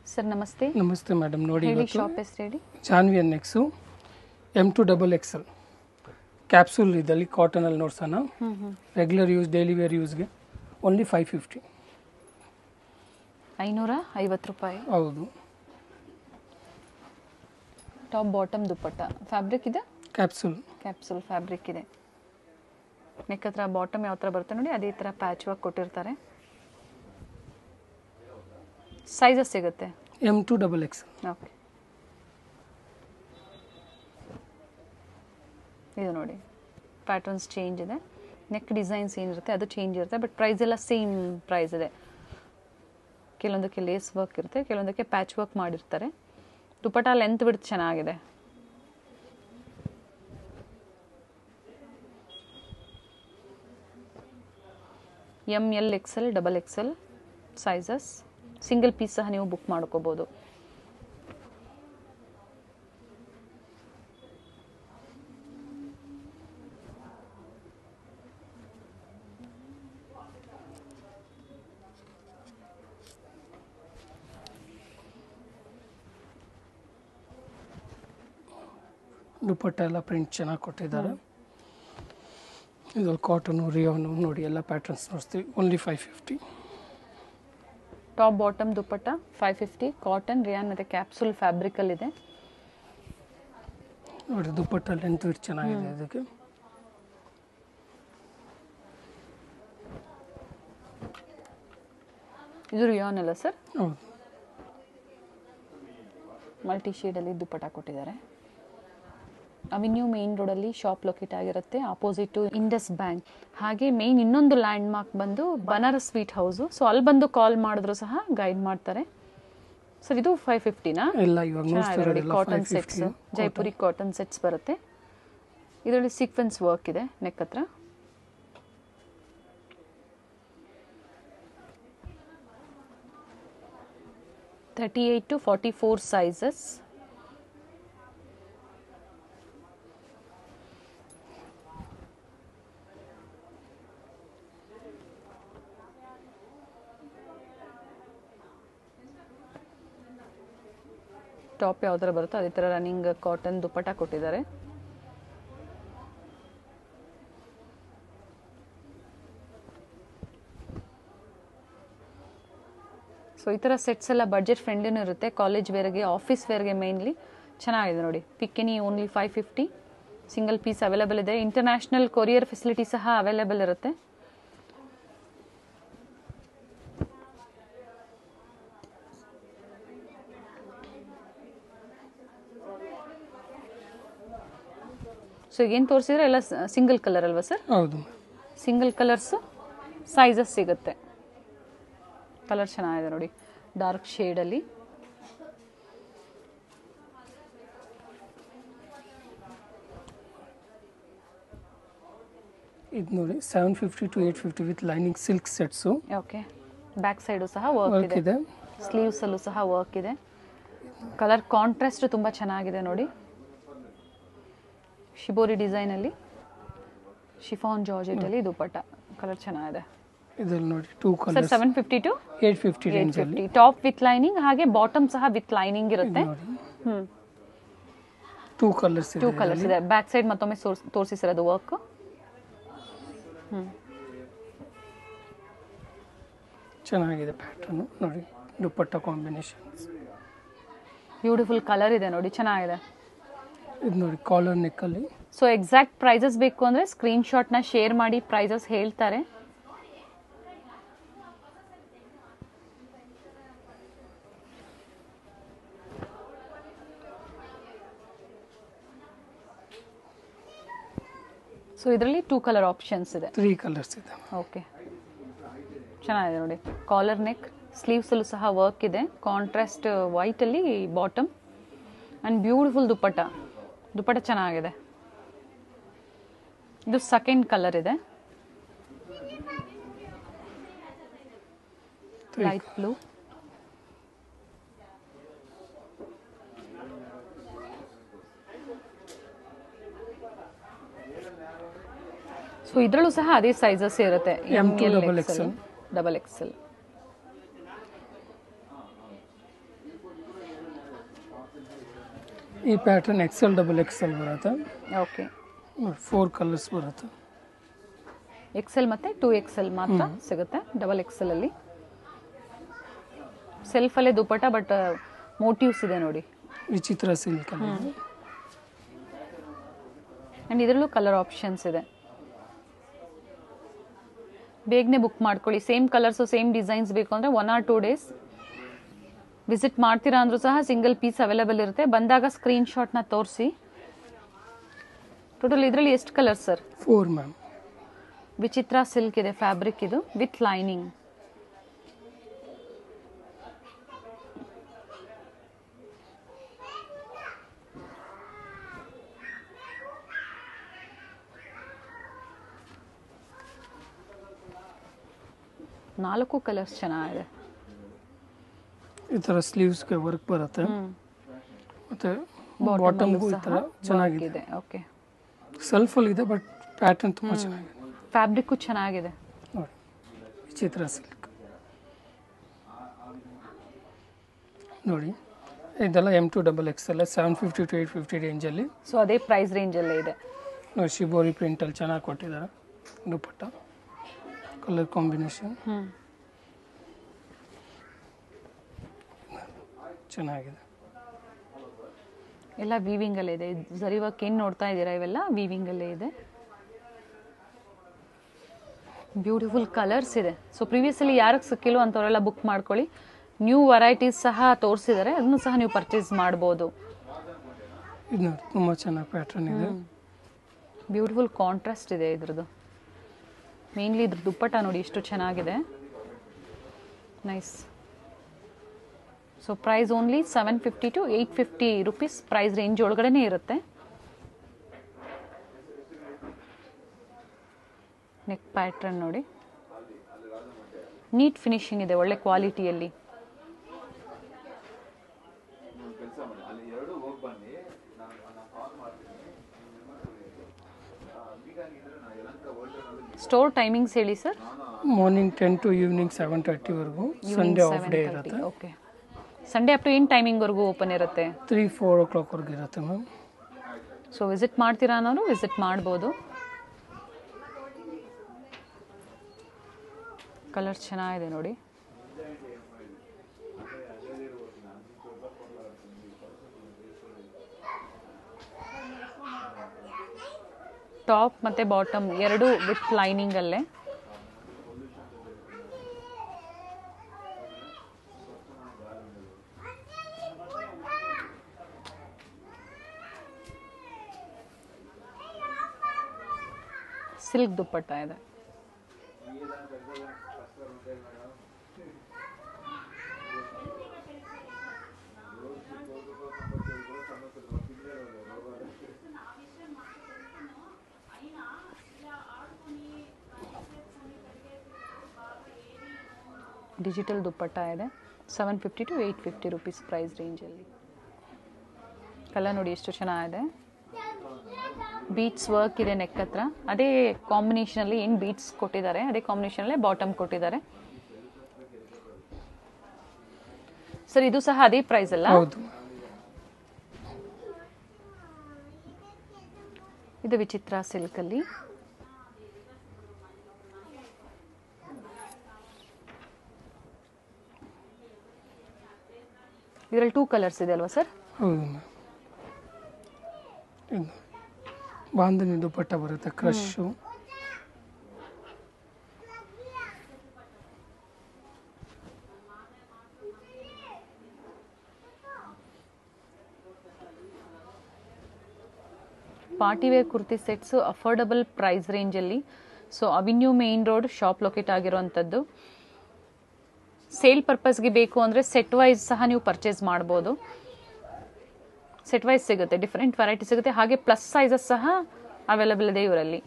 Sir ನಮಸ್ತೆ ನಮಸ್ತೆ madam ನೋಡಿ ಹೇಳಿ ಇವತ್ತು ಶಾಪ್ ಹೆಸರು ಹೇಳಿ Janvi N XS M to double XL capsule ಇದಲ್ಲಿ ಕಾಟನಲ್ಲಿ ನೋಡ್ಸೋಣ ಹ್ಮ್ ಹ್ಮ್ ರೆಗ್ಯುಲರ್ ಯೂಸ್ ಡೈಲಿ ವೇರ್ ಯೂಸ್ಗೆ ಓನ್ಲಿ ಫೈವ್ ಫಿಫ್ಟಿ ಐನೂರ ಐವತ್ತು ರೂಪಾಯಿ ಹೌದು ಟಾಪ್ ಬಾಟಮ್ ದುಪ್ಪಟ್ಟ ಫ್ಯಾಬ್ರಿಕ್ ಇದೆ ಕ್ಯಾಪ್ಸೂಲ್ ಕ್ಯಾಪ್ಸೂಲ್ ಫ್ಯಾಬ್ರಿಕ್ ಇದೆ ನೆಕ್ ಹತ್ರ ಬಾಟಮ್ ಯಾವ ಥರ ಬರುತ್ತೆ ನೋಡಿ ಅದೇ ಥರ ಪ್ಯಾಚ್ ವರ್ಕ್ ಕೊಟ್ಟಿರ್ತಾರೆ ಸೈಜಸ್ ಸಿಗುತ್ತೆ M to double XL okay ಇದು ನೋಡಿ ಪ್ಯಾಟರ್ನ್ಸ್ ಚೇಂಜ್ ಇದೆ ನೆಕ್ ಡಿಸೈನ್ಸ್ ಏನಿರುತ್ತೆ ಅದು ಚೇಂಜ್ ಇರುತ್ತೆ ಬಟ್ ಪ್ರೈಸ್ ಎಲ್ಲ ಸೇಮ್ ಪ್ರೈಸ್ ಇದೆ ಕೆಲವೊಂದಕ್ಕೆ ಲೇಸ್ ವರ್ಕ್ ಇರುತ್ತೆ ಕೆಲವೊಂದಕ್ಕೆ ಪ್ಯಾಚ್ ವರ್ಕ್ ಮಾಡಿರ್ತಾರೆ ದುಪಟ ಲೆಂತ್ ಬಿಡ್ತು ಚೆನ್ನಾಗಿದೆ M L XL double XL sizes single piece ಸಹ ನೀವು ಬುಕ್ ಮಾಡ್ಕೋಬೋದು ದುಪ್ಪಟ್ಟ ಎಲ್ಲ ಪ್ರಿಂಟ್ ಚೆನ್ನಾಗಿ ಕೊಟ್ಟಿದ್ದಾರೆ ಇದು ಕಾಟನು ರಿಯೋನು ನೋಡಿ ಎಲ್ಲ ಪ್ಯಾಟರ್ನ್ಸ್ ನೋಡ್ತೀವಿ only five fifty top bottom dupatta five fifty cotton rayon ಮತ್ತು ಕ್ಯಾಪ್ಸೂಲ್ ಫ್ಯಾಬ್ರಿಕಲ್ಲಿದೆ ನೋಡಿ ದುಪ್ಪಟ್ಟ ಲೆಂತ್ ವಿಡ್ ಚೆನ್ನಾಗಿದೆ ಇದಕ್ಕೆ ಇದು ರಿಯಾನ್ ಅಲ್ಲ ಸರ್ ಹೌದು ಮಲ್ಟಿ ಶೇಡಲ್ಲಿ ದುಪ್ಪಟ್ಟ ಕೊಟ್ಟಿದ್ದಾರೆ ಅವಿನ್ಯೂ ಮೇನ್ ರೋಡಲ್ಲಿ ಶಾಪ್ ಲೊಕೇಟ್ ಆಗಿರುತ್ತೆ ಆಪೋಸಿಟ್ ಟು ಇಂಡಸ್ ಬ್ಯಾಂಕ್ ಹಾಗೆ ಮೇನ್ ಇನ್ನೊಂದು ಲ್ಯಾಂಡ್ ಮಾರ್ಕ್ ಬಂದು ಬನಾರಸ್ ಸ್ವೀಟ್ ಹೌಸು ಸೊ ಅಲ್ಲಿ ಬಂದು ಕಾಲ್ ಮಾಡಿದ್ರು ಸಹ ಗೈಡ್ ಮಾಡ್ತಾರೆ ಸರ್ ಇದು ಫೈವ್ ಫಿಫ್ಟಿನಾ ಎಲ್ಲ ಇವಾಗ ನೋಡ್ತಿರೋದೆಲ್ಲ cotton five sets fifty Jaipuri cotton sets ಬರುತ್ತೆ ಇದರಲ್ಲಿ ಸೀಕ್ವೆನ್ಸ್ ವರ್ಕ್ ಇದೆ ನೆಕ್ ಹತ್ರ thirty eight to forty four sizes top ಯಾವ ಥರ ಬರುತ್ತೋ ಅದೇ ಥರ ರನ್ನಿಂಗ್ ಕಾಟನ್ ದುಪ್ಪಟ್ಟ ಕೊಟ್ಟಿದ್ದಾರೆ ಸೊ ಈ ಥರ ಸೆಟ್ಸ್ ಎಲ್ಲ ಬಡ್ಜೆಟ್ ಫ್ರೆಂಡ್ಲಿನೂ ಇರುತ್ತೆ ಕಾಲೇಜ್ ವೇರ್ಗೆ ಆಫೀಸ್ ವೇರ್ಗೆ ಮೇನ್ಲಿ ಚೆನ್ನಾಗಿದೆ ನೋಡಿ ಪಿಕ್ಕೆನಿ only five fifty single piece available ಇದೆ ಇಂಟರ್ನ್ಯಾಷನಲ್ ಕೊರಿಯರ್ ಫೆಸಿಲಿಟಿ ಸಹ ಅವೈಲೇಬಲ್ ಇರುತ್ತೆ ಸೊ ಏನು ತೋರಿಸಿದ್ರೆ ಎಲ್ಲ ಸಿಂಗಲ್ ಕಲರ್ ಅಲ್ವಾ ಸರ್ ಹೌದು ಸಿಂಗಲ್ ಕಲರ್ಸು ಸೈಜಸ್ ಸಿಗುತ್ತೆ ಕಲರ್ ಚೆನ್ನಾಗಿದೆ ನೋಡಿ ಡಾರ್ಕ್ ಶೇಡಲ್ಲಿ ಇದು ನೋಡಿ seven fifty to eight fifty with lining silk sets okay back side ಸಹ ವರ್ಕ್ ವರ್ಕ್ ಇದೆ ಇದೆ ಸ್ಲೀವ್ಸಲ್ಲೂ ಸಹ ವರ್ಕ್ ಇದೆ ಕಲರ್ ಕಾಂಟ್ರಾಸ್ಟ್ ತುಂಬ ಚೆನ್ನಾಗಿದೆ ನೋಡಿ ಶಿಬೋರಿ ಡಿಸೈನಲ್ಲಿ ಶಿಫಾನ್ ಜಾರ್ಜೆಟಲ್ಲಿ ದುಪ್ಪಟ್ಟ ಕಲರ್ ಚೆನ್ನಾಗಿದೆ ಇದ್ರಲ್ಲಿ ನೋಡಿ two sir colours seven fifty to eight fifty eight ರೇಂಜಲ್ಲಿ ಫಿಫ್ಟಿ ಟಾಪ್ ವಿತ್ ಲೈನಿಂಗ್ ಹಾಗೆ ಬಾಟಮ್ ಸಹ ವಿತ್ ಲೈನಿಂಗ್ ಇರುತ್ತೆ ನೋಡಿ ಹ್ಮ್ ಟೂ ಕಲರ್ಸ್ ಟೂ ಇದೆ ಕಲರ್ಸ್ ಇದೆ ಬ್ಯಾಕ್ ಸೈಡ್ ಮತ್ತೊಮ್ಮೆ ತೋರಿಸಿ ಸರ್ ಅದು ವರ್ಕ್ ಚೆನ್ನಾಗಿದೆ ಪ್ಯಾಟರ್ನು ನೋಡಿ ದುಪ್ಪಟ್ಟ ಕಾಂಬಿನೇಷನ್ ಬ್ಯೂಟಿಫುಲ್ ಕಲರ್ ಇದೆ ನೋಡಿ ಚೆನ್ನಾಗಿದೆ ಇದು ನೋಡಿ ಕಾಲರ್ ನೆಕ್ಕಲ್ಲಿ ಸೊ ಎಕ್ಸಾಕ್ಟ್ ಪ್ರೈಸಸ್ ಬೇಕು ಅಂದರೆ ಸ್ಕ್ರೀನ್ಶಾಟ್ನ ಶೇರ್ ಮಾಡಿ ಪ್ರೈಸಸ್ ಹೇಳ್ತಾರೆ ಸೊ ಇದರಲ್ಲಿ ಟೂ ಕಲರ್ ಆಪ್ಷನ್ಸ್ ಇದೆ ತ್ರೀ ಕಲರ್ಸ್ ಇದೆ ಓಕೆ ಚೆನ್ನಾಗಿದೆ ನೋಡಿ ಕಾಲರ್ ನೆಕ್ ಸ್ಲೀವ್ಸಲ್ಲೂ ಸಹ ವರ್ಕ್ ಇದೆ ಕಾಂಟ್ರಾಸ್ಟ್ ವೈಟಲ್ಲಿ bottom and beautiful dupatta dupatta ಚೆನ್ನಾಗಿದೆ ಇದು ಸೆಕೆಂಡ್ ಕಲರ್ ಇದೆ Three ಲೈಟ್ ಬ್ಲೂ ಸೊ ಇದರಲ್ಲೂ ಸಹ ಅದೇ ಸೈಜಸ್ ಇರುತ್ತೆ M M2 L double XL XL. Double XL ಈ ಪ್ಯಾಟರ್ನ್ ಎಕ್ಸೆಲ್ ಡಬಲ್ ಎಕ್ಸೆಲ್ ಬರುತ್ತೆ ಓಕೆ ಫೋರ್ ಕಲರ್ಸ್ ಬರುತ್ತೆ ಎಕ್ಸೆಲ್ ಮತ್ತೆ ಟೂ ಎಕ್ಸೆಲ್ ಮಾತ್ರ ಸಿಗುತ್ತೆ ಡಬಲ್ ಎಕ್ಸೆಲ್ ಅಲ್ಲಿ ಸೆಲ್ಫಲ್ಲೇ ದುಪ್ಪಟ ಬಟ್ ಮೋಟಿವ್ಸ್ ಇದೆ ನೋಡಿ ವಿಚಿತ್ರ ಸಿಲ್ಕ್ ಅಲ್ಲಿ ಆ್ಯಂಡ್ ಇದರಲ್ಲೂ ಕಲರ್ ಆಪ್ಷನ್ಸ್ ಇದೆ ಬೇಗನೆ ಬುಕ್ ಮಾಡ್ಕೊಳ್ಳಿ ಸೇಮ್ ಕಲರ್ಸು ಸೇಮ್ ಡಿಸೈನ್ಸ್ ಬೇಕು ಅಂದರೆ one or two days visit ಮಾಡ್ತೀರಾ ಅಂದ್ರೂ ಸಹ ಸಿಂಗಲ್ ಪೀಸ್ ಅವೈಲೇಬಲ್ ಇರುತ್ತೆ ಬಂದಾಗ ಸ್ಕ್ರೀನ್ ಶಾಟ್ನ ತೋರಿಸಿ ಟೋಟಲ್ ಇದರಲ್ಲಿ ಎಷ್ಟು colour sir four ma'am Vichitra silk ಇದೆ ಫ್ಯಾಬ್ರಿಕ್ ಇದು ವಿತ್ ಲೈನಿಂಗ್ ನಾಲ್ಕು ಕಲರ್ಸ್ ಚೆನ್ನಾಗಿದೆ ಈ ಥರ ಸ್ಲೀವ್ಸ್ಗೆ ವರ್ಕ್ ಬರುತ್ತೆ ಹ್ಮ್. ಮತ್ತು Bottom ಬಾಟಮ್ಗೂ ಅಲ್ಲೂ ಈ ಸಹ ಥರ work ಚೆನ್ನಾಗಿದೆ ಇದೆ ಓಕೆ ಸೆಲ್ಫಲ್ಲಿ ಇದೆ ಬಟ್ ಪ್ಯಾಟರ್ನ್ ತುಂಬ ಚೆನ್ನಾಗಿದೆ ಫ್ಯಾಬ್ರಿಕ್ಕು ಚೆನ್ನಾಗಿದೆ ನೋಡಿ ವಿಚಿತ್ರ ಸಿಲ್ಕ್ ನೋಡಿ ಇದೆಲ್ಲ ಎಮ್ ಟು ಡಬಲ್ ಎಕ್ಸ್ ಎಲ್ಲ seven fifty to eight fifty ರೇಂಜಲ್ಲಿ ಸೊ ಅದೇ ಪ್ರೈಸ್ ರೇಂಜಲ್ಲೇ ಇದೆ ನೋಡಿ ಶಿಬೋರಿ ಪ್ರಿಂಟಲ್ಲಿ ಚೆನ್ನಾಗಿ ಕೊಟ್ಟಿದ್ದಾರೆ ದುಪ್ಪಟ್ಟ ಕಲರ್ ಕಾಂಬಿನೇಷನ್ ಹ್ಮ್ ಚೆನ್ನಾಗಿದೆ ಎಲ್ಲ ವೀವಿಂಗ್ ಅಲ್ಲೇ ಇದೆ ಜರಿ ವರ್ಕ್ ಏನು ನೋಡ್ತಾ ಇದ್ದೀರಾ ಇವೆಲ್ಲ ವೀವಿಂಗ್ ಅಲ್ಲೇ ಇದೆ ಬ್ಯೂಟಿಫುಲ್ ಕಲರ್ಸ್ ಇದೆ ಸೊ ಪ್ರೀವಿಯಸ್ಲಿ ಯಾರಿಗೆ ಸಿಕ್ಕಿಲ್ಲ ಅಂಥವರೆಲ್ಲ ಬುಕ್ ಮಾಡ್ಕೊಳ್ಳಿ ನ್ಯೂ ವೆರೈಟೀಸ್ ಸಹ ತೋರಿಸಿದ್ದಾರೆ ಅದನ್ನು ಸಹ ನೀವು ಪರ್ಚೇಸ್ ಮಾಡ್ಬೋದು ಇದು ನೋಡಿ ತುಂಬ ಚೆನ್ನಾಗಿ ಪ್ಯಾಟರ್ನ್ ಇದೆ ಬ್ಯೂಟಿಫುಲ್ ಕಾಂಟ್ರಾಸ್ಟ್ ಇದೆ ಇದ್ರದ್ದು ಮೇನ್ಲಿ ಇದ್ರ ದುಪ್ಪಟ್ಟ ನೋಡಿ ಎಷ್ಟು ಚೆನ್ನಾಗಿದೆ nice so price only seven fifty to eight fifty rupees price range ಒಳಗಡೆನೇ ಇರುತ್ತೆ ನೆಕ್ ಪ್ಯಾಟ್ರನ್ ನೋಡಿ ನೀಟ್ ಫಿನಿಶಿಂಗ್ ಇದೆ ಒಳ್ಳೆ ಕ್ವಾಲಿಟಿಯಲ್ಲಿ ಸ್ಟೋರ್ ಟೈಮಿಂಗ್ಸ್ ಹೇಳಿ sir morning ten to evening seven ತರ್ಟಿವರೆಗೂ ಸಂಡೇ ಆಫ್ ಡೇ ಇರುತ್ತೆ ಓಕೆ ಸಂಡೇ ಅಪ್ ಟು ಏನು ಟೈಮಿಂಗ್ವರೆಗೂ ಓಪನ್ ಇರುತ್ತೆ ತ್ರೀ ಫೋರ್ ಓ ಕ್ಲಾಕ್ವರೆಗೂ ಇರುತ್ತೆ ಮ್ಯಾಮ್ ಸೊ ವಿಸಿಟ್ ಮಾಡ್ತೀರಾ ಅನ್ನೋರು ವಿಸಿಟ್ ಮಾಡ್ಬೋದು ಕಲರ್ ಚೆನ್ನಾಗಿದೆ ನೋಡಿ ಟಾಪ್ ಮತ್ತೆ ಬಾಟಮ್ ಎರಡು ವಿತ್ ಲೈನಿಂಗ್ ಅಲ್ಲೇ ಸಿಲ್ಕ್ ದುಪ್ಪಟ್ಟ ಇದೆ ಡಿಜಿಟಲ್ ದುಪ್ಪಟ್ಟ ಇದೆ seven fifty to eight fifty rupees price ರೇಂಜಲ್ಲಿ ಕಲರ್ ನೋಡಿ ಎಷ್ಟು ಚೆನ್ನಾಗಿದೆ ಬೀಟ್ಸ್ ವರ್ಕ್ ಇದೆ ನೆಕ್ ಹತ್ರ ಅದೇ ಕಾಂಬಿನೇಷನಲ್ಲಿ ಏನು ಬೀಟ್ಸ್ ಕೊಟ್ಟಿದ್ದಾರೆ ಅದೇ ಕಾಂಬಿನೇಷನಲ್ಲೇ ಬಾಟಮ್ ಕೊಟ್ಟಿದ್ದಾರೆ ಸರ್ ಇದು ಸಹ ಅದೇ ಪ್ರೈಸ್ ಅಲ್ಲ ಹೌದು ಇದು ವಿಚಿತ್ರ ಸಿಲ್ಕಲ್ಲಿ ಇದರಲ್ಲಿ ಟೂ ಕಲರ್ಸ್ ಇದೆ ಅಲ್ವಾ ಸರ್ ಹೌದು ಮ್ಯಾಮ್ ಇದು ಬಾಂಧನಿ ದುಪ್ಪಟ್ಟ ಬರುತ್ತೆ crush party wear kurti sets affordable price ರೇಂಜಲ್ಲಿ so avenue main road shop locate ಆಗಿರುವಂಥದ್ದು ಸೇಲ್ ಪರ್ಪಸ್ಗೆ ಬೇಕು ಅಂದರೆ ಸೆಟ್ ವೈಸ್ ಸಹ ನೀವು ಪರ್ಚೇಸ್ ಮಾಡ್ಬೋದು ಸೆಟ್ ವೈಸ್ ಸಿಗುತ್ತೆ ಡಿಫ್ರೆಂಟ್ ವೆರೈಟಿ ಸಿಗುತ್ತೆ ಹಾಗೆ ಪ್ಲಸ್ ಸೈಜಸ್ ಸಹ ಅವೈಲಬಲ್ ಇದೆ ಇವರಲ್ಲಿ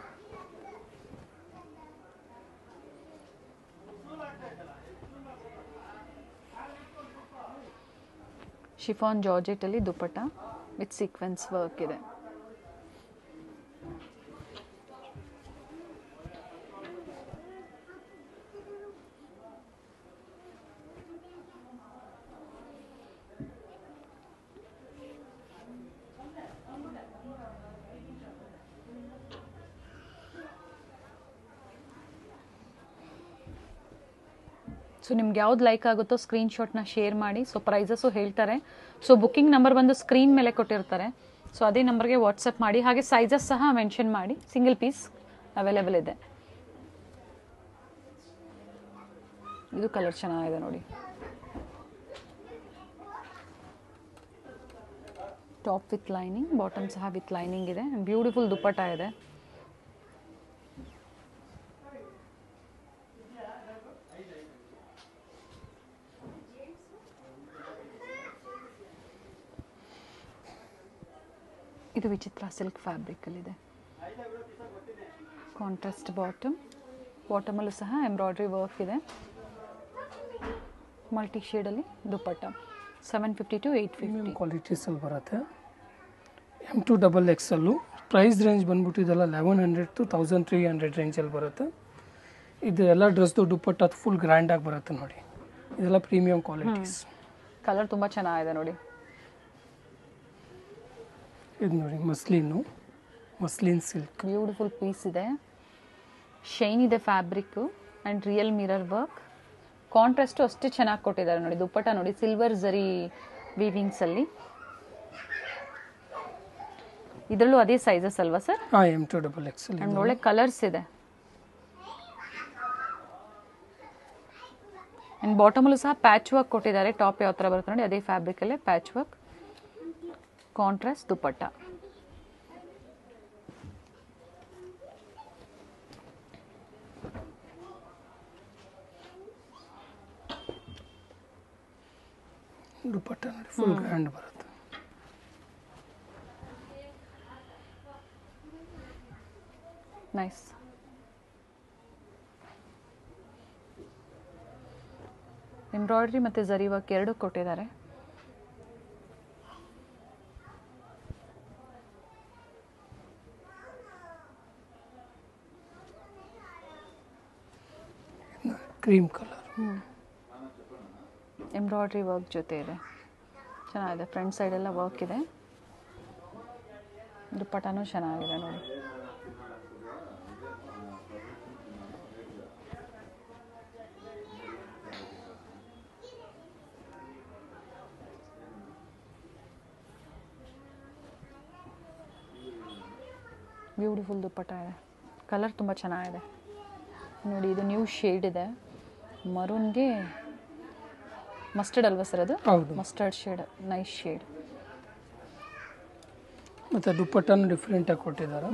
ಶಿಫಾನ್ ಜಾರ್ಜೆಟಲ್ಲಿ ದುಪ್ಪಟ್ಟ ವಿತ್ ಸೀಕ್ವೆನ್ಸ್ ವರ್ಕ್ ಇದೆ ಸೊ ನಿಮ್ಗೆ ಯಾವ್ದು ಲೈಕ್ ಆಗುತ್ತೋ ಸ್ಕ್ರೀನ್ಶಾಟ್ನ ಶೇರ್ ಮಾಡಿ ಸೊ ಪ್ರೈಸಸ್ಸು ಹೇಳ್ತಾರೆ ಸೊ ಬುಕ್ಕಿಂಗ್ ನಂಬರ್ ಬಂದು ಸ್ಕ್ರೀನ್ ಮೇಲೆ ಕೊಟ್ಟಿರ್ತಾರೆ ಸೊ ಅದೇ ನಂಬರ್ಗೆ ವಾಟ್ಸಪ್ ಮಾಡಿ ಹಾಗೆ ಸೈಜಸ್ ಸಹ ಮೆನ್ಷನ್ ಮಾಡಿ ಸಿಂಗಲ್ ಪೀಸ್ ಅವೈಲೇಬಲ್ ಇದೆ ಇದು ಕಲರ್ ಚೆನ್ನಾಗಿದೆ ನೋಡಿ ಟಾಪ್ ವಿತ್ ಲೈನಿಂಗ್ ಬಾಟಮ್ ಸಹ ವಿತ್ ಲೈನಿಂಗ್ ಇದೆ ಬ್ಯೂಟಿಫುಲ್ ದುಪ್ಪಟ್ಟ ಇದೆ ಇದು ವಿಚಿತ್ರ ಸಿಲ್ಕ್ ಫ್ಯಾಬ್ರಿಕಲ್ಲಿದೆ ಕಾಂಟ್ರಾಸ್ಟ್ ಬಾಟಮ್ ಬಾಟಮಲ್ಲೂ ಸಹ ಎಂಬ್ರಾಯ್ಡ್ರಿ ವರ್ಕ್ ಇದೆ ಮಲ್ಟಿ ಶೇಡಲ್ಲಿ dupatta seven fifty to eight fifty premium ಕ್ವಾಲಿಟೀಸಲ್ಲಿ ಬರುತ್ತೆ M to double XL price range ಬಂದ್ಬಿಟ್ಟು ಇದೆಲ್ಲ eleven hundred to thousand three hundred ರೇಂಜಲ್ಲಿ ಬರುತ್ತೆ ಇದು ಎಲ್ಲ ಡ್ರೆಸ್ದು ದುಪ್ಪಟ್ಟ ಅದು ಫುಲ್ ಗ್ರ್ಯಾಂಡಾಗಿ ಬರುತ್ತೆ ನೋಡಿ ಇದೆಲ್ಲ ಪ್ರೀಮಿಯಂ ಕ್ವಾಲಿಟೀಸ್ ಕಲರ್ ತುಂಬ ಚೆನ್ನಾಗಿದೆ ನೋಡಿ ಇದು ನೋಡಿ muslin muslin silk beautiful piece ಇದೆ ಶೈನ್ ಇದೆ fabric and real mirror work contrast ಅಷ್ಟೇ ಚೆನ್ನಾಗಿ ಕೊಟ್ಟಿದ್ದಾರೆ ನೋಡಿ ದುಪ್ಪಟ್ಟ ನೋಡಿ ಸಿಲ್ವರ್ ಜರಿ ವೀವಿಂಗ್ಸಲ್ಲಿ ಇದರಲ್ಲೂ ಅದೇ ಸೈಜಸ್ ಅಲ್ವಾ ಸರ್ ಹಾಂ M to double XL and ಒಳ್ಳೆ ಕಲರ್ಸ್ ಇದೆ ಆ್ಯಂಡ್ ಬಾಟಮಲ್ಲೂ ಸಹ ಪ್ಯಾಚ್ ವರ್ಕ್ ಕೊಟ್ಟಿದ್ದಾರೆ ಟಾಪ್ ಯಾವ ಥರ ಬರುತ್ತೆ ನೋಡಿ ಅದೇ ಫ್ಯಾಬ್ರಿಕಲ್ಲೇ patch work contrast dupatta dupatta ನೋಡಿ ಫುಲ್ ಗ್ರ್ಯಾಂಡ್ ಬರುತ್ತೆ ನೈಸ್ ಎಂಬ್ರಾಯ್ಡ್ರಿ ಮತ್ತು ಜರಿ ವರ್ಕ್ ಎರಡು ಕೊಟ್ಟಿದ್ದಾರೆ ಕ್ರೀಮ್ ಕಲರ್ ಎಂಬ್ರಾಯ್ಡ್ರಿ ವರ್ಕ್ ಜೊತೆ ಇದೆ ಚೆನ್ನಾಗಿದೆ ಫ್ರಂಟ್ ಸೈಡೆಲ್ಲ ವರ್ಕ್ ಇದೆ ದುಪ್ಪಟ್ಟನೂ ಚೆನ್ನಾಗಿದೆ ನೋಡಿ ಬ್ಯೂಟಿಫುಲ್ ದುಪ್ಪಟ್ಟ ಇದೆ ಕಲರ್ ತುಂಬ ಚೆನ್ನಾಗಿದೆ ನೋಡಿ ಇದು ನ್ಯೂ ಶೇಡ್ ಇದೆ ಮರೂನ್ಗೆ ಮಸ್ಟರ್ಡ್ ಅಲ್ವಾ ಸರ್ ಅದು ಹೌದು ಮಸ್ಟರ್ಡ್ ಶೇಡ್ ನೈಸ್ ಶೇಡ್ ಮತ್ತು ದುಪ್ಪಟ್ಟನು ಡಿಫ್ರೆಂಟಾಗಿ ಕೊಟ್ಟಿದ್ದಾರೆ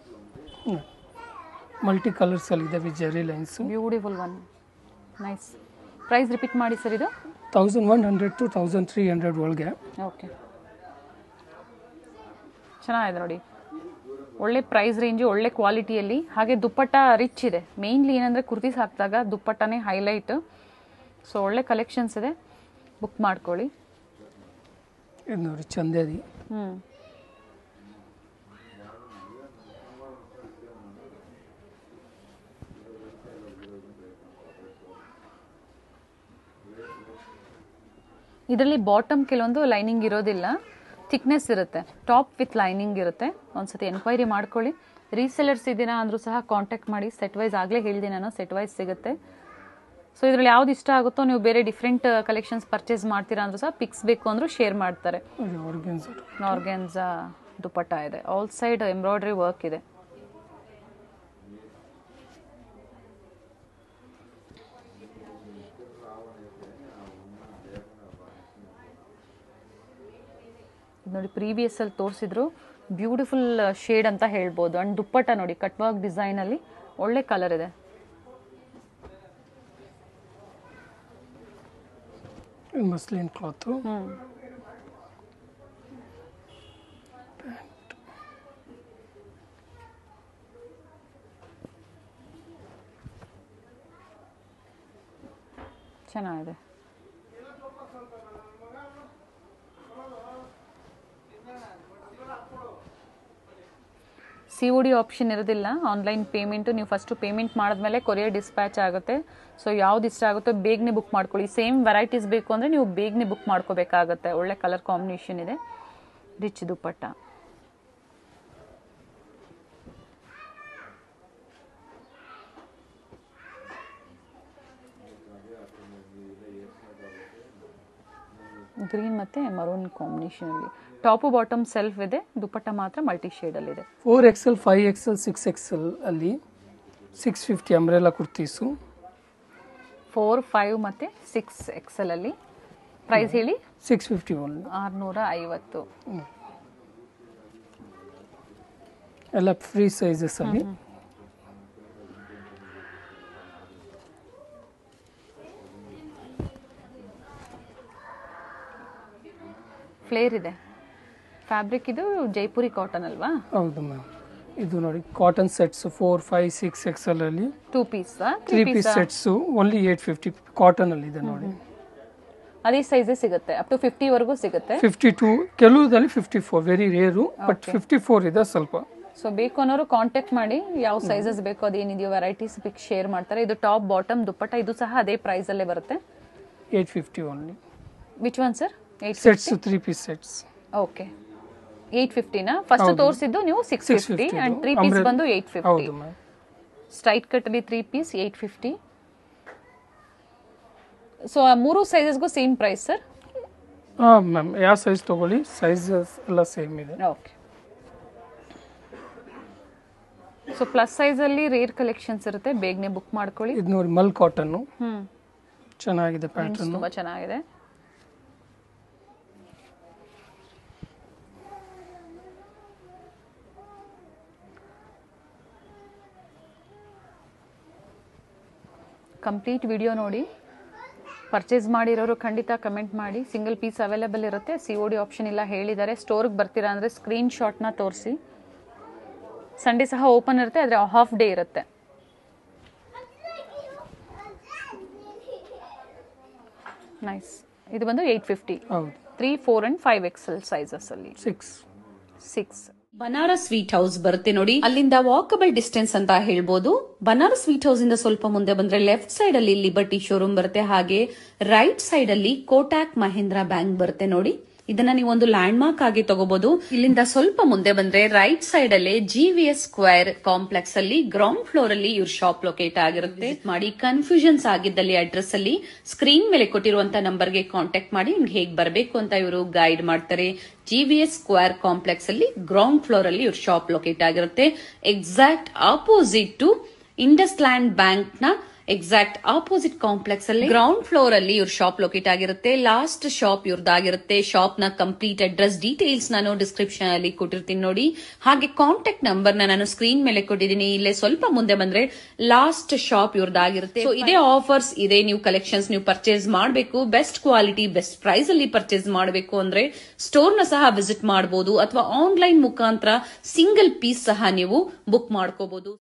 ಮಲ್ಟಿ ಕಲರ್ಸಲ್ಲಿ ಇದೆ with zari lines beautiful one nice price repeat ಮಾಡಿ ಸರ್ ಇದು thousand one hundred to thousand three hundred ಒಳಗೆ ಓಕೆ ಚೆನ್ನಾಗಿದೆ ನೋಡಿ ಒಳ್ಳೆ ಪ್ರೈಸ್ ರೇಂಜು ಒಳ್ಳೆ ಕ್ವಾಲಿಟಿಯಲ್ಲಿ ಹಾಗೆ ದುಪ್ಪಟ್ಟ ರಿಚ್ ಇದೆ ಮೇಯ್ನ್ಲಿ ಏನಂದರೆ ಕುರ್ತೀಸ್ ಹಾಕಿದಾಗ ದುಪ್ಪಟ್ಟನೇ ಹೈಲೈಟ್ ಸೊ ಒಳ್ಳೆ ಕಲೆಕ್ಷನ್ಸ್ ಇದೆ ಬುಕ್ ಮಾಡ್ಕೊಳ್ಳಿ ಇದು ನೋಡಿ ಚಂದೇದಿ ಹ್ಞೂ ಇದರಲ್ಲಿ ಬಾಟಮ್ ಕೆಲವೊಂದು ಲೈನಿಂಗ್ ಇರೋದಿಲ್ಲ ಥಿಕ್ನೆಸ್ ಇರುತ್ತೆ ಟಾಪ್ ವಿತ್ ಲೈನಿಂಗ್ ಇರುತ್ತೆ ಒಂದ್ಸತಿ ಎನ್ಕ್ವೈರಿ ಮಾಡ್ಕೊಳ್ಳಿ ರೀಸೆಲರ್ಸ್ ಇದ್ದೀರಾ ಅಂದರೂ ಸಹ ಕಾಂಟ್ಯಾಕ್ಟ್ ಮಾಡಿ ಸೆಟ್ ವೈಸ್ ಆಗಲೇ ಹೇಳಿದೆ ನಾನು ಸೆಟ್ ವೈಸ್ ಸಿಗುತ್ತೆ ಸೊ ಇದರಲ್ಲಿ ಯಾವ್ದು ಇಷ್ಟ ಆಗುತ್ತೋ ನೀವು ಬೇರೆ ಡಿಫ್ರೆಂಟ್ ಕಲೆಕ್ಷನ್ಸ್ ಪರ್ಚೇಸ್ ಮಾಡ್ತೀರಾ ಅಂದ್ರೂ ಸಹ ಪಿಕ್ಸ್ ಬೇಕು ಅಂದರೂ ಶೇರ್ ಮಾಡ್ತಾರೆ ಅದು ಆರ್ಗೆನ್ಸ್ ಆರ್ಗೆನ್ಸಾ ದುಪ್ಪಟ್ಟ ಇದೆ ಆಲ್ ಸೈಡ್ ಎಂಬ್ರಾಯ್ಡ್ರಿ ವರ್ಕ್ ಇದೆ ಇದ್ ನೋಡಿ ಪ್ರೀವಿಯಸ್ ಅಲ್ಲಿ ತೋರಿಸಿದ್ರು ಬ್ಯೂಟಿಫುಲ್ ಶೇಡ್ ಅಂತ ಹೇಳ್ಬೋದು ಅಂಡ್ ದುಪ್ಪಟ್ಟ ನೋಡಿ ಕಟ್ ವರ್ಕ್ ಡಿಸೈನ್ ಅಲ್ಲಿ ಒಳ್ಳೆ ಕಲರ್ ಇದೆ ಮಸ್ಲಿನ್ ಕ್ಲಾತು ಹ್ಮ್ ಚೆನ್ನಾಗಿದೆ ಸಿ ಒ ಡಿ ಆಪ್ಷನ್ ಇರೋದಿಲ್ಲ ಆನ್ಲೈನ್ ಪೇಮೆಂಟು ನೀವು ಫಸ್ಟು ಪೇಮೆಂಟ್ ಮಾಡಿದ್ಮೇಲೆ ಕೊರಿಯರ್ ಡಿಸ್ಪ್ಯಾಚ್ ಆಗುತ್ತೆ ಸೊ ಯಾವ್ದು ಇಷ್ಟ ಆಗುತ್ತೋ ಬೇಗನೆ ಬುಕ್ ಮಾಡ್ಕೊಳ್ಳಿ ಸೇಮ್ ವೆರೈಟೀಸ್ ಬೇಕು ಅಂದರೆ ನೀವು ಬೇಗನೆ ಬುಕ್ ಮಾಡ್ಕೋಬೇಕಾಗತ್ತೆ ಒಳ್ಳೆ ಕಲರ್ ಕಾಂಬಿನೇಷನ್ ಇದೆ ರಿಚ್ ದುಪ್ಪಟ್ಟ ಗ್ರೀನ್ ಮತ್ತು ಮರೂನ್ ಕಾಂಬಿನೇಷನಲ್ಲಿ ಟಾಪು ಬಾಟಮ್ ಸೆಲ್ಫ್ ಇದೆ ದುಪ್ಪಟ್ಟ ಮಾತ್ರ ಮಲ್ಟಿ ಶೇಡಲ್ಲಿದೆ four XL five XL six XL ಅಲ್ಲಿ six fifty umbrella kurtis four five ಮತ್ತು ಸಿಕ್ಸ್ ಎಕ್ಸೆಲಲ್ಲಿ ಪ್ರೈಸ್ ಹೇಳಿ ಸಿಕ್ಸ್ ಫಿಫ್ಟಿ ಒನ್ ಆರುನೂರ ಐವತ್ತು ಎಲ್ಲ ಫ್ರೀ ಸೈಜಸ್ ಅಲ್ಲಿ ಫ್ಲೇರ್ ಇದೆ ಫ್ಯಾಬ್ರಿಕ್ ಇದು ಜೈಪುರಿ ಕಾಟನ್ ಅಲ್ವಾ ಹೌದು ಮ್ಯಾಮ್ ಇದು ನೋಡಿ cotton sets four five six XL ಅಲ್ಲಿ two piece three piece sets only eight fifty cotton ಅಲ್ಲಿ ಇದೆ ನೋಡಿ ಅದೇ ಸೈಜೇ ಸಿಗುತ್ತೆ ಅಪ್ ಟು ಫಿಫ್ಟಿವರೆಗೂ ಸಿಗುತ್ತೆ ಫಿಫ್ಟಿ ಟೂ ಕೆಲವುದಲ್ಲಿ fifty four very rare but fifty four ಇದೆ ಸ್ವಲ್ಪ ಸೊ ಬೇಕು ಅನ್ನೋರು ಕಾಂಟ್ಯಾಕ್ಟ್ ಮಾಡಿ ಯಾವ ಸೈಜಸ್ ಬೇಕು ಅದೇನಿದೆಯೋ ವೆರೈಟೀಸ್ ಪಿಕ್ ಶೇರ್ ಮಾಡ್ತಾರೆ ಇದು ಟಾಪ್ ಬಾಟಮ್ ದುಪ್ಪಟ್ಟ ಇದು ಸಹ ಅದೇ ಪ್ರೈಸ್ ಅಲ್ಲೇ ಬರುತ್ತೆ eight fifty only which one sir eight sets three piece sets okay eight ಫಿಫ್ಟಿನ ಫಸ್ಟ್ ತೋರಿಸಿದ್ದು ನೀವು six six fifty fifty and three piece ಬಂದು ಏಯ್ಟ್ ಫಿಫ್ಟಿ ಹೌದು ಮ್ಯಾಮ್ ಸ್ಟ್ರೈಟ್ ಕಟ್ ಅಲ್ಲಿ three piece eight fifty so ಆ ಮೂರು ಸೈಜಸ್ಗೂ same price sir ಹಾಂ ಮ್ಯಾಮ್ ಯಾವ ಸೈಜ್ ತೊಗೊಳ್ಳಿ ಸೈಜಸ್ ಎಲ್ಲ ಸೇಮ್ ಇದೆ ಓಕೆ ಸೊ ಪ್ಲಸ್ ಸೈಜ್ ಅಲ್ಲಿ ರೇರ್ ಕಲೆಕ್ಷನ್ಸ್ ಇರುತ್ತೆ ಬೇಗನೆ ಬುಕ್ ಮಾಡ್ಕೊಳ್ಳಿ ಇದು ನೋಡಿ ಮಲ್ ಕಾಟನ್ನು ಹ್ಮ್ ಚೆನ್ನಾಗಿದೆ ಪ್ಯಾಟರ್ನ್ ತುಂಬಾ ಚೆನ್ನಾಗಿದೆ ಕಂಪ್ಲೀಟ್ ವಿಡಿಯೋ ನೋಡಿ ಪರ್ಚೇಸ್ ಮಾಡಿರೋರು ಖಂಡಿತ ಕಮೆಂಟ್ ಮಾಡಿ ಸಿಂಗಲ್ ಪೀಸ್ ಅವೈಲೇಬಲ್ ಇರುತ್ತೆ ಸಿ ಒ ಡಿ ಆಪ್ಷನ್ ಇಲ್ಲ ಹೇಳಿದ್ದಾರೆ ಸ್ಟೋರ್ಗೆ ಬರ್ತೀರಾ ಅಂದರೆ ಸ್ಕ್ರೀನ್ ಶಾಟ್ನ ತೋರಿಸಿ ಸಂಡೇ ಸಹ ಓಪನ್ ಇರುತ್ತೆ ಆದರೆ ಹಾಫ್ ಡೇ ಇರುತ್ತೆ ನೈಸ್ ಇದು ಬಂದು ಏಯ್ಟ್ ಫಿಫ್ಟಿ ಹೌದು three four and five XL sizes ಅಲ್ಲಿ six six Banaras sweet house ಬರುತ್ತೆ ನೋಡಿ ಅಲ್ಲಿಂದ ವಾಕಬಲ್ ಡಿಸ್ಟೆನ್ಸ್ ಅಂತ ಹೇಳ್ಬೋದು ಬನಾರಸ್ ಸ್ವೀಟ್ ಹೌಸ್ ಇಂದ ಸ್ವಲ್ಪ ಮುಂದೆ ಬಂದ್ರೆ ಲೆಫ್ಟ್ ಸೈಡ್ ಅಲ್ಲಿ ಲಿಬರ್ಟಿ ಶೋರೂಮ್ ಬರುತ್ತೆ ಹಾಗೆ ರೈಟ್ ಸೈಡ್ ಅಲ್ಲಿ ಕೋಟಾಕ್ ಮಹೇಂದ್ರ ಬ್ಯಾಂಕ್ ಬರುತ್ತೆ ನೋಡಿ ಇದನ್ನ ನೀವು ಒಂದು ಲ್ಯಾಂಡ್ ಮಾರ್ಕ್ ಆಗಿ ತಗೋಬಹುದು ಇಲ್ಲಿಂದ ಸ್ವಲ್ಪ ಮುಂದೆ ಬಂದ್ರೆ ರೈಟ್ ಸೈಡ್ ಅಲ್ಲಿ G V S square complex ಅಲ್ಲಿ ಗ್ರೌಂಡ್ ಫ್ಲೋರ್ ಅಲ್ಲಿ ಇವ್ರ ಶಾಪ್ ಲೊಕೇಟ್ ಆಗಿರುತ್ತೆ Visit ಮಾಡಿ ಕನ್ಫ್ಯೂಷನ್ಸ್ ಆಗಿದ್ದಲ್ಲಿ ಅಡ್ರೆಸ್ ಅಲ್ಲಿ ಸ್ಕ್ರೀನ್ ಮೇಲೆ ಕೊಟ್ಟಿರುವಂತ ನಂಬರ್ಗೆ ಕಾಂಟ್ಯಾಕ್ಟ್ ಮಾಡಿ ನಿಮ್ಗೆ ಹೇಗ್ ಬರಬೇಕು ಅಂತ ಇವರು ಗೈಡ್ ಮಾಡ್ತಾರೆ G V S square complex ಅಲ್ಲಿ ಗ್ರೌಂಡ್ ಫ್ಲೋರ್ ಅಲ್ಲಿ ಇವ್ರ ಶಾಪ್ ಲೊಕೇಟ್ ಆಗಿರುತ್ತೆ exact opposite to Indus land bank ನ ಎಕ್ಸಾಕ್ಟ್ ಆಪೋಸಿಟ್ ಕಾಂಪ್ಲೆಕ್ಸ್ ಅಲ್ಲಿ ಗ್ರೌಂಡ್ ಫ್ಲೋರ್ ಅಲ್ಲಿ ಇವ್ರ ಶಾಪ್ ಲೊಕೇಟ್ ಆಗಿರುತ್ತೆ ಲಾಸ್ಟ್ ಶಾಪ್ ಇವ್ರದ್ದಾಗಿರುತ್ತೆ ಶಾಪ್ ನ ಕಂಪ್ಲೀಟ್ ಅಡ್ರೆಸ್ ಡೀಟೇಲ್ಸ್ ನಾನು ಡಿಸ್ಕ್ರಿಪ್ಷನ್ ಅಲ್ಲಿ ಕೊಟ್ಟಿರ್ತೀನಿ ನೋಡಿ ಹಾಗೆ ಕಾಂಟ್ಯಾಕ್ಟ್ ನಂಬರ್ ನ ನಾನು ಸ್ಕ್ರೀನ್ ಮೇಲೆ ಕೊಟ್ಟಿದ್ದೀನಿ ಇಲ್ಲೇ ಸ್ವಲ್ಪ ಮುಂದೆ ಬಂದ್ರೆ ಲಾಸ್ಟ್ ಶಾಪ್ ಇವ್ರದ್ದಾಗಿರುತ್ತೆ ಸೊ ಇದೇ ಆಫರ್ಸ್ ಇದೆ ನೀವು ಕಲೆಕ್ಷನ್ಸ್ ನೀವು ಪರ್ಚೇಸ್ ಮಾಡಬೇಕು ಬೆಸ್ಟ್ ಕ್ವಾಲಿಟಿ ಬೆಸ್ಟ್ ಪ್ರೈಸ್ ಅಲ್ಲಿ ಪರ್ಚೇಸ್ ಮಾಡಬೇಕು ಅಂದ್ರೆ ಸ್ಟೋರ್ ನ ಸಹ ವಿಸಿಟ್ ಮಾಡಬಹುದು ಅಥವಾ ಆನ್ಲೈನ್ ಮುಖಾಂತರ ಸಿಂಗಲ್ ಪೀಸ್ ಸಹ ನೀವು ಬುಕ್ ಮಾಡ್ಕೋಬಹುದು